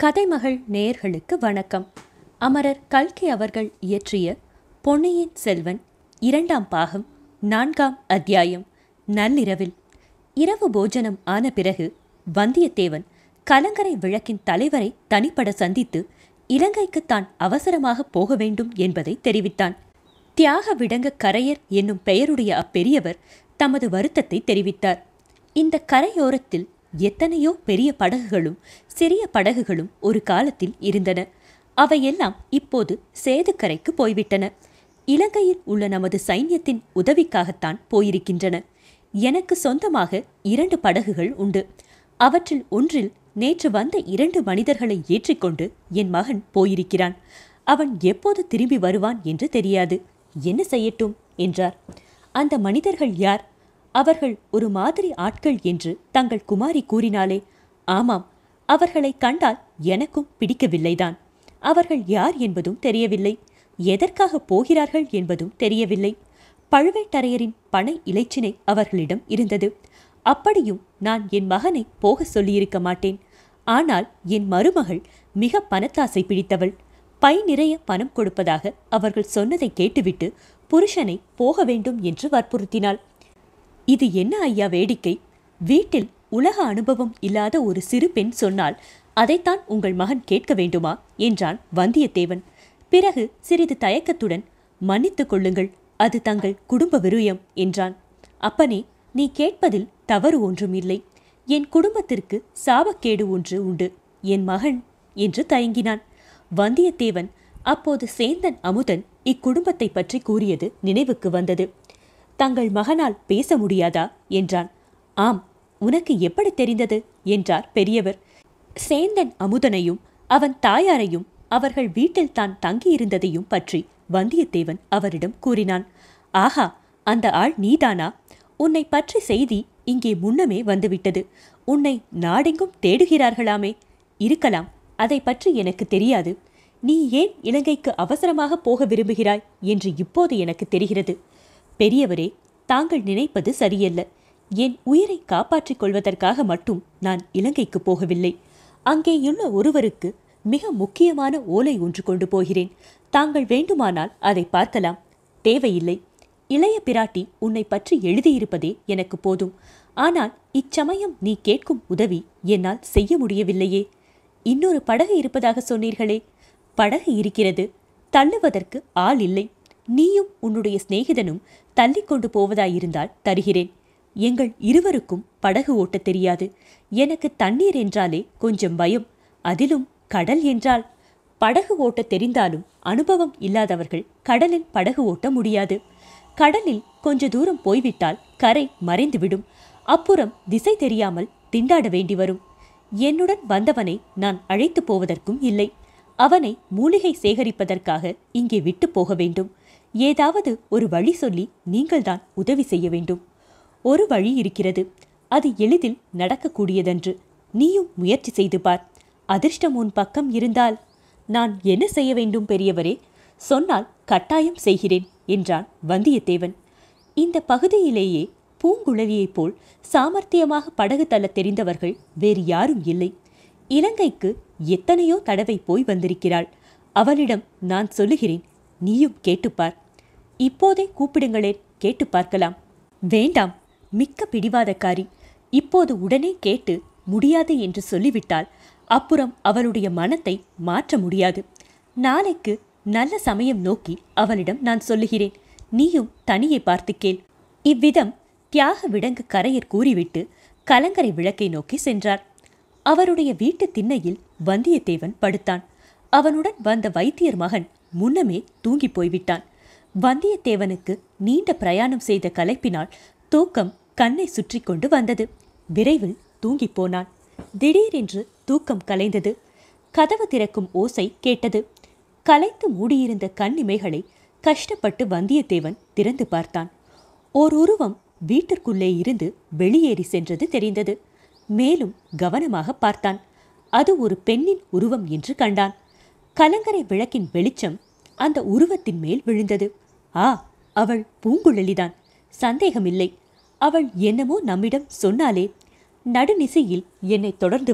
கதைமகள் நேயர்களுக்கு வணக்கம் அமரர் கல்கி அவர்கள் இயற்றிய பொன்னியின் செல்வன் இரண்டாம் பாகம் நான்காம் அத்தியாயம் நள்ளிரவில் இரவு போஜனம் ஆன பிறகு வந்தியத்தேவன் கலங்கரை விளக்கின் தலைவரை தனிப்பட சந்தித்து இலங்கைக்கு தான் அவசரமாக போக வேண்டும் என்பதை தெரிவித்தான் தியாக விடங்க கரையர் என்னும் பெயருடைய அப்பெரியவர் தமது வருத்தத்தை தெரிவித்தார் இந்த கரையோரத்தில் எத்தனையோ பெரிய படகுகளும் சிறிய படகுகளும் ஒரு காலத்தில் இருந்தன அவையெல்லாம் இப்போது சேதுக்கரைக்கு போய்விட்டன இலங்கையில் உள்ள நமது சைன்யத்தின் உதவிக்காகத்தான் போயிருக்கின்றன எனக்கு சொந்தமாக இரண்டு படகுகள் உண்டு அவற்றில் ஒன்றில் நேற்று வந்த இரண்டு மனிதர்களை ஏற்றிக்கொண்டு என் மகன் போயிருக்கிறான் அவன் எப்போது திரும்பி வருவான் என்று தெரியாது என்ன செய்யட்டும் என்றார் அந்த மனிதர்கள் யார் அவர்கள் ஒரு மாதிரி ஆட்கள் என்று தங்கள் குமாரி கூறினாலே ஆமாம் அவர்களை கண்டால் எனக்கும் பிடிக்கவில்லைதான் அவர்கள் யார் என்பதும் தெரியவில்லை எதற்காக போகிறார்கள் என்பதும் தெரியவில்லை பழுவேட்டரையரின் பனை இலைச்சினை அவர்களிடம் இருந்தது அப்படியும் நான் என் மகனை போக சொல்லியிருக்க மாட்டேன் ஆனால் என் மருமகள் மிக பணத்தாசை பிடித்தவள் பை நிறைய பணம் கொடுப்பதாக அவர்கள் சொன்னதை கேட்டுவிட்டு புருஷனை போக வேண்டும் என்று வற்புறுத்தினாள் இது என்ன ஐயா வேடிக்கை வீட்டில் உலக அனுபவம் இல்லாத ஒரு சிறு பெண் சொன்னால் அதைத்தான் உங்கள் மகன் கேட்க வேண்டுமா என்றான் வந்தியத்தேவன் பிறகு சிறிது தயக்கத்துடன் மன்னித்துக் கொள்ளுங்கள் அது தங்கள் குடும்ப விருயம் என்றான் அப்பனே நீ கேட்பதில் தவறு ஒன்றும் இல்லை என் குடும்பத்திற்கு சாபக்கேடு ஒன்று உண்டு என் மகன் என்று தயங்கினான் வந்தியத்தேவன் அப்போது சேந்தன் அமுதன் இக்குடும்பத்தை பற்றி கூறியது நினைவுக்கு வந்தது தங்கள் மகனால் பேச முடியாதா என்றான் ஆம் உனக்கு எப்படி தெரிந்தது என்றார் பெரியவர் சேந்தன் அமுதனையும் அவன் தாயாரையும் அவர்கள் வீட்டில் தான் தங்கியிருந்ததையும் பற்றி வந்தியத்தேவன் அவரிடம் கூறினான் ஆஹா அந்த ஆள் நீதானா உன்னை பற்றி செய்தி இங்கே முன்னமே வந்துவிட்டது உன்னை நாடெங்கும் தேடுகிறார்களாமே இருக்கலாம் அதை பற்றி எனக்கு தெரியாது நீ ஏன் இலங்கைக்கு அவசரமாக போக விரும்புகிறாய் என்று இப்போது எனக்கு தெரிகிறது பெரியவரே தாங்கள் நினைப்பது சரியல்ல என் உயிரை காப்பாற்றிக் கொள்வதற்காக மட்டும் நான் இலங்கைக்கு போகவில்லை அங்கேயுள்ள ஒருவருக்கு மிக முக்கியமான ஓலை ஒன்று கொண்டு போகிறேன் தாங்கள் வேண்டுமானால் அதை பார்க்கலாம் தேவையில்லை இளைய பிராட்டி உன்னை பற்றி எழுதியிருப்பதே எனக்கு போதும் ஆனால் இச்சமயம் நீ கேட்கும் உதவி என்னால் செய்ய முடியவில்லையே இன்னொரு படகு இருப்பதாக சொன்னீர்களே படகு இருக்கிறது தள்ளுவதற்கு ஆள் இல்லை நீயும் உன்னுடைய சிநேகிதனும் தள்ளிக்கொண்டு போவதாயிருந்தால் தருகிறேன் எங்கள் இருவருக்கும் படகு ஓட்டத் தெரியாது எனக்கு தண்ணீர் என்றாலே கொஞ்சம் பயம் அதிலும் கடல் என்றால் படகு ஓட்டத் தெரிந்தாலும் அனுபவம் இல்லாதவர்கள் கடலில் படகு ஓட்ட முடியாது கடலில் கொஞ்ச தூரம் போய்விட்டால் கரை மறைந்துவிடும் அப்புறம் திசை தெரியாமல் திண்டாட வேண்டி வரும் என்னுடன் வந்தவனை நான் அழைத்து போவதற்கும் இல்லை அவனை மூலிகை சேகரிப்பதற்காக இங்கே விட்டு போக வேண்டும் ஏதாவது ஒரு வழி சொல்லி நீங்கள்தான் உதவி செய்ய வேண்டும் ஒரு வழி இருக்கிறது அது எளிதில் நடக்கக்கூடியதன்று நீயும் முயற்சி செய்து பார் அதிர்ஷ்டம் உன் பக்கம் இருந்தால் நான் என்ன செய்ய வேண்டும் பெரியவரே சொன்னால் கட்டாயம் செய்கிறேன் என்றான் வந்தியத்தேவன் இந்த பகுதியிலேயே பூங்குழலியைப் போல் சாமர்த்தியமாக படகு தள்ள தெரிந்தவர்கள் வேறு யாரும் இல்லை இலங்கைக்கு எத்தனையோ தடவை போய் வந்திருக்கிறாள் அவளிடம் நான் சொல்லுகிறேன் நீயும் கேட்டுப்பார் இப்போதே கூப்பிடுங்களேன் கேட்டு பார்க்கலாம் வேண்டாம் மிக்க பிடிவாதக்காரி இப்போது உடனே கேட்டு முடியாது என்று சொல்லிவிட்டால் அப்புறம் அவளுடைய மனத்தை மாற்ற முடியாது நாளைக்கு நல்ல சமயம் நோக்கி அவளிடம் நான் சொல்லுகிறேன் நீயும் தனியே பார்த்து கேள் இவ்விதம் தியாக விடங்கு கரையர் கூறிவிட்டு கலங்கரை விளக்கை நோக்கி சென்றார் அவருடைய வீட்டு திண்ணையில் வந்தியத்தேவன் படுத்தான் அவனுடன் வந்த வைத்தியர் மகன் முன்னமே தூங்கிப் போய்விட்டான் வந்தியத்தேவனுக்கு நீண்ட பிரயாணம் செய்த கலைப்பினால் தூக்கம் கண்ணை சுற்றி கொண்டு வந்தது விரைவில் தூங்கிப் போனான் திடீரென்று தூக்கம் கலைந்தது கதவு திறக்கும் ஓசை கேட்டது கலைத்து மூடியிருந்த கண்ணிமைகளை கஷ்டப்பட்டு வந்தியத்தேவன் திறந்து பார்த்தான் ஓர் உருவம் வீட்டிற்குள்ளே இருந்து வெளியேறி சென்றது தெரிந்தது மேலும் கவனமாக பார்த்தான் அது ஒரு பெண்ணின் உருவம் என்று கண்டான் கலங்கரை விளக்கின் வெளிச்சம் அந்த உருவத்தின் மேல் விழுந்தது ஆ அவள் பூங்குழலிதான் சந்தேகமில்லை அவள் என்னமோ நம்மிடம் சொன்னாலே நடுநிசையில் என்னை தொடர்ந்து வா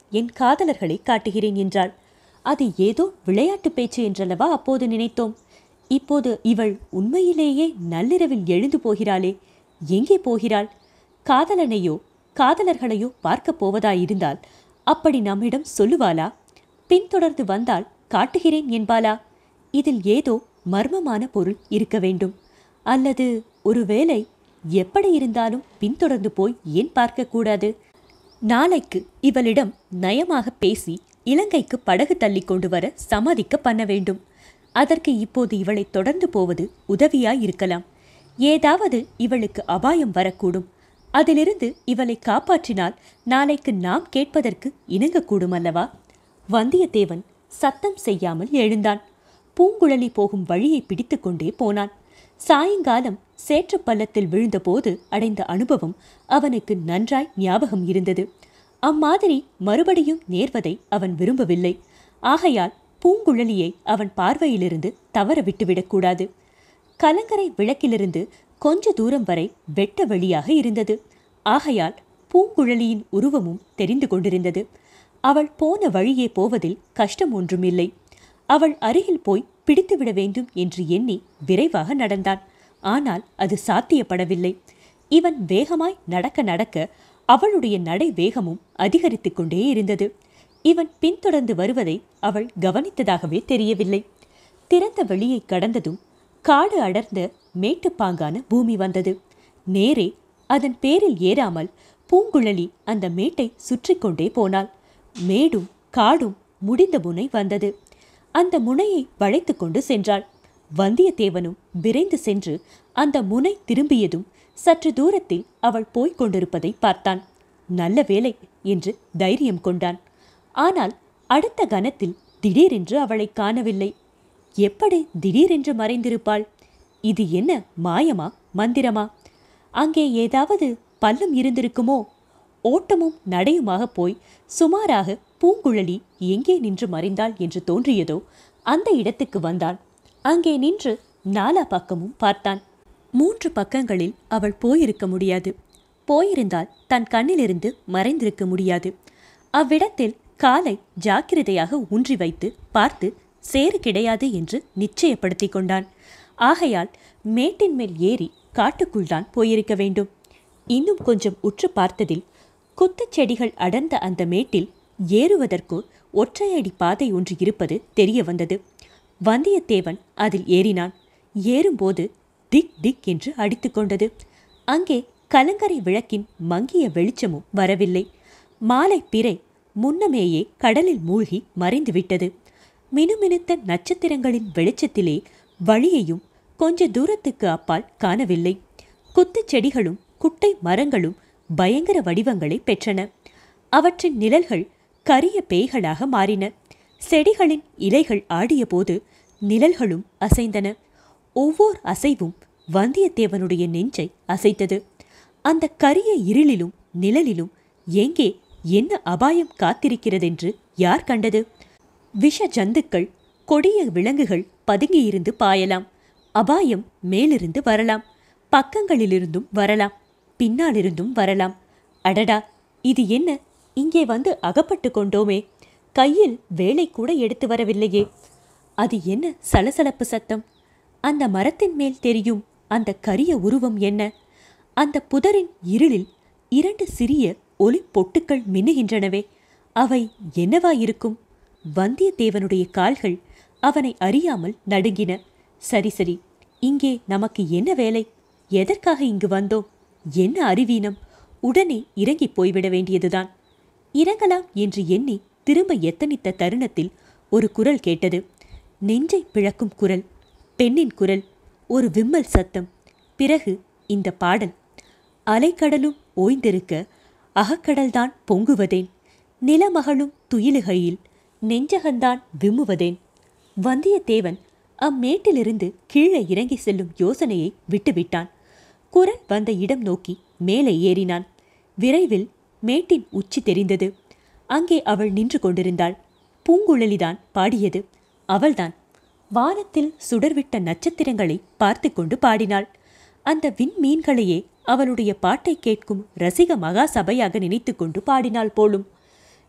என் காதலர்களை காட்டுகிறேன் என்றாள் அது ஏதோ விளையாட்டு பேச்சு என்றல்லவா அப்போது நினைத்தோம் இப்போது இவள் உண்மையிலேயே நள்ளிரவில் எழுந்து போகிறாளே எங்கே போகிறாள் காதலனையோ காதலர்களையோ பார்க்கப் போவதாயிருந்தால் அப்படி நம்மிடம் சொல்லுவாளா பின்தொடர்ந்து வந்தால் காட்டுகிறேன் என்பாளா இதில் ஏதோ மர்மமான பொருள் இருக்க வேண்டும் அல்லது ஒருவேளை எப்படி இருந்தாலும் பின்தொடர்ந்து போய் ஏன் பார்க்கக்கூடாது நாளைக்கு இவளிடம் நயமாக பேசி இலங்கைக்கு படகு தள்ளி கொண்டு வர சம்மதிக்க பண்ண வேண்டும் அதற்கு இப்போது இவளை தொடர்ந்து போவது உதவியாய் இருக்கலாம் ஏதாவது இவளுக்கு அபாயம் வரக்கூடும் அதிலிருந்து இவளை காப்பாற்றினால் நாளைக்கு நாம் கேட்பதற்கு இணங்கக்கூடும் அல்லவா வந்தியத்தேவன் சத்தம் செய்யாமல் எழுந்தான் பூங்குழலி போகும் வழியை பிடித்துக்கொண்டே போனான் சாயங்காலம் சேற்றுப் பள்ளத்தில் விழுந்தபோது அடைந்த அனுபவம் அவனுக்கு நன்றாய் ஞாபகம் இருந்தது அம்மாதிரி மறுபடியும் நேர்வதை அவன் விரும்பவில்லை ஆகையால் பூங்குழலியை அவன் பார்வையிலிருந்து தவற விட்டுவிடக்கூடாது கலங்கரை விளக்கிலிருந்து கொஞ்ச தூரம் வரை வெட்ட வெளியாக இருந்தது ஆகையால் பூங்குழலியின் உருவமும் தெரிந்து கொண்டிருந்தது அவள் போன வழியே போவதில் கஷ்டம் ஒன்றுமில்லை அவள் அருகில் போய் பிடித்துவிட வேண்டும் என்று எண்ணி விரைவாக நடந்தான் ஆனால் அது சாத்தியப்படவில்லை இவன் வேகமாய் நடக்க நடக்க அவளுடைய நடை வேகமும் அதிகரித்து கொண்டே இருந்தது இவன் பின்தொடர்ந்து வருவதை அவள் கவனித்ததாகவே தெரியவில்லை திறந்த வெளியை கடந்ததும் காடு அடர்ந்த மேட்டுப்பாங்கான பூமி வந்தது நேரே அதன் பேரில் ஏறாமல் பூங்குழலி அந்த மேட்டை சுற்றி கொண்டே போனாள் மேடும் காடும் முடிந்த முனை வந்தது அந்த முனையை வளைத்து கொண்டு சென்றாள் வந்தியத்தேவனும் விரைந்து சென்று அந்த முனை திரும்பியதும் சற்று தூரத்தில் அவள் போய்க் கொண்டிருப்பதை பார்த்தான் நல்ல வேலை என்று தைரியம் கொண்டான் ஆனால் அடுத்த கணத்தில் திடீரென்று அவளை காணவில்லை எப்படி திடீரென்று மறைந்திருப்பாள் இது என்ன மாயமா மந்திரமா அங்கே ஏதாவது பள்ளம் இருந்திருக்குமோ ஓட்டமும் நடையுமாக போய் சுமாராக பூங்குழலி எங்கே நின்று மறைந்தாள் என்று தோன்றியதோ அந்த இடத்துக்கு வந்தான் அங்கே நின்று நாலா பக்கமும் பார்த்தான் மூன்று பக்கங்களில் அவள் போயிருக்க முடியாது போயிருந்தால் தன் கண்ணிலிருந்து மறைந்திருக்க முடியாது அவ்விடத்தில் காலை ஜாக்கிரதையாக ஊன்றி வைத்து பார்த்து சேறு கிடையாது என்று நிச்சயப்படுத்திக் கொண்டான் ஆகையால் மேட்டின் மேல் ஏறி காட்டுக்குள் தான் போயிருக்க வேண்டும் இன்னும் கொஞ்சம் உற்று பார்த்ததில் குத்துச் செடிகள் அடர்ந்த அந்த மேட்டில் ஏறுவதற்கு ஒற்றையடி பாதை ஒன்று இருப்பது தெரிய வந்தது வந்தியத்தேவன் அதில் ஏறினான் ஏறும்போது திக் திக் என்று அடித்துக்கொண்டது அங்கே கலங்கரை விளக்கின் மங்கிய வெளிச்சமும் வரவில்லை மாலை பிறை முன்னமேயே கடலில் மூழ்கி மறைந்துவிட்டது மினுமினுத்த நட்சத்திரங்களின் வெளிச்சத்திலே வழியையும் கொஞ்ச தூரத்துக்கு அப்பால் காணவில்லை குத்துச் செடிகளும் குட்டை மரங்களும் பயங்கர வடிவங்களை பெற்றன அவற்றின் நிழல்கள் கரிய பேய்களாக மாறின செடிகளின் இலைகள் ஆடியபோது நிழல்களும் அசைந்தன ஒவ்வொரு அசைவும் வந்தியத்தேவனுடைய நெஞ்சை அசைத்தது அந்த கரிய இருளிலும் நிழலிலும் எங்கே என்ன அபாயம் காத்திருக்கிறதென்று யார் கண்டது விஷ ஜந்துக்கள் கொடிய விலங்குகள் பதுங்கியிருந்து பாயலாம் அபாயம் மேலிருந்து வரலாம் பக்கங்களிலிருந்தும் வரலாம் பின்னாலிருந்தும் வரலாம் அடடா இது என்ன இங்கே வந்து அகப்பட்டு கொண்டோமே கையில் வேலை கூட எடுத்து வரவில்லையே அது என்ன சலசலப்பு சத்தம் அந்த மரத்தின் மேல் தெரியும் அந்த கரிய உருவம் என்ன அந்த புதரின் இருளில் இரண்டு சிறிய ஒளி பொட்டுக்கள் மின்னுகின்றனவே அவை என்னவாயிருக்கும் வந்தியத்தேவனுடைய கால்கள் அவனை அறியாமல் நடுங்கின சரி சரி இங்கே நமக்கு என்ன வேலை எதற்காக இங்கு வந்தோம் என்ன அறிவீனம் உடனே இறங்கிப் போய்விட வேண்டியதுதான் இறங்கலாம் என்று எண்ணி திரும்ப எத்தனித்த தருணத்தில் ஒரு குரல் கேட்டது நெஞ்சை பிளக்கும் குரல் பெண்ணின் குரல் ஒரு விம்மல் சத்தம் பிறகு இந்த பாடல் அலைக்கடலும் ஓய்ந்திருக்க அகக்கடல்தான் பொங்குவதேன் நிலமகளும் துயிலுகையில் நெஞ்சகந்தான் விம்முவதேன் வந்தியத்தேவன் அம்மேட்டிலிருந்து கீழே இறங்கி செல்லும் யோசனையை விட்டுவிட்டான் குரல் வந்த இடம் நோக்கி மேலே ஏறினான் விரைவில் மேட்டின் உச்சி தெரிந்தது அங்கே அவள் நின்று கொண்டிருந்தாள் பூங்குழலிதான் பாடியது அவள்தான் வானத்தில் சுடர்விட்ட நட்சத்திரங்களை பார்த்து கொண்டு பாடினாள் அந்த விண்மீன்களையே அவளுடைய பாட்டை கேட்கும் ரசிக மகா சபையாக நினைத்து கொண்டு பாடினாள் போலும்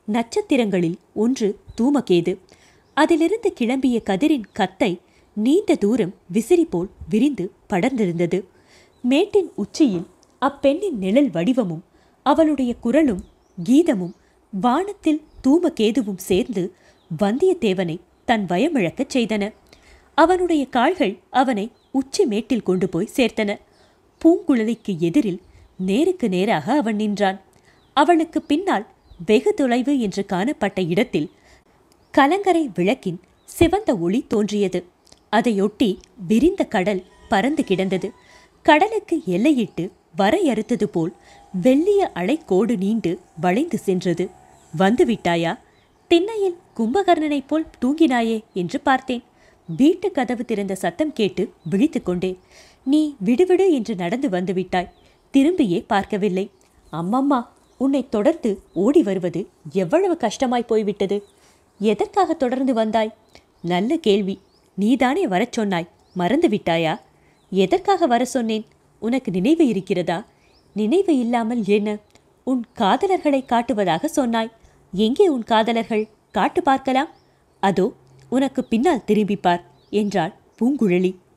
நட்சத்திரங்களில் ஒன்று தூமகேது அதிலிருந்து கிளம்பிய கதிரின் கத்தை நீண்ட தூரம் விசிறி போல் விரிந்து படர்ந்திருந்தது மேட்டின் உச்சியில் அப்பெண்ணின் நிழல் வடிவமும் அவளுடைய குரலும் கீதமும் வானத்தில் தூமகேதுவும் சேர்ந்து வந்தியத்தேவனை தன் பயமிழக்கச் செய்தன அவனுடைய கால்கள் அவனை உச்சி மேட்டில் கொண்டு போய் சேர்த்தன பூங்குழலிக்கு எதிரில் நேருக்கு நேராக அவன் நின்றான் அவனுக்கு பின்னால் வெகு தொலைவு என்று காணப்பட்ட இடத்தில் கலங்கரை விளக்கின் சிவந்த ஒளி தோன்றியது அதையொட்டி விரிந்த கடல் பறந்து கிடந்தது கடலுக்கு எல்லையிட்டு வரையறுத்தது போல் வெள்ளிய அலைக்கோடு நீண்டு வளைந்து சென்றது வந்துவிட்டாயா திண்ணையில் கும்பகர்ணனைப் போல் தூங்கினாயே என்று பார்த்தேன் வீட்டு கதவு திறந்த சத்தம் கேட்டு விழித்து கொண்டேன் நீ விடுவிடு என்று நடந்து வந்து விட்டாய் திரும்பியே பார்க்கவில்லை அம்மம்மா உன்னை தொடர்ந்து ஓடி வருவது எவ்வளவு கஷ்டமாய் போய்விட்டது எதற்காக தொடர்ந்து வந்தாய் நல்ல கேள்வி நீதானே வரச் சொன்னாய் மறந்து விட்டாயா எதற்காக வர சொன்னேன் உனக்கு நினைவு இருக்கிறதா நினைவு இல்லாமல் என்ன உன் காதலர்களை காட்டுவதாக சொன்னாய் எங்கே உன் காதலர்கள் காட்டு பார்க்கலாம் அதோ உனக்கு பின்னால் திரும்பிப் பார் என்றாள் பூங்குழலி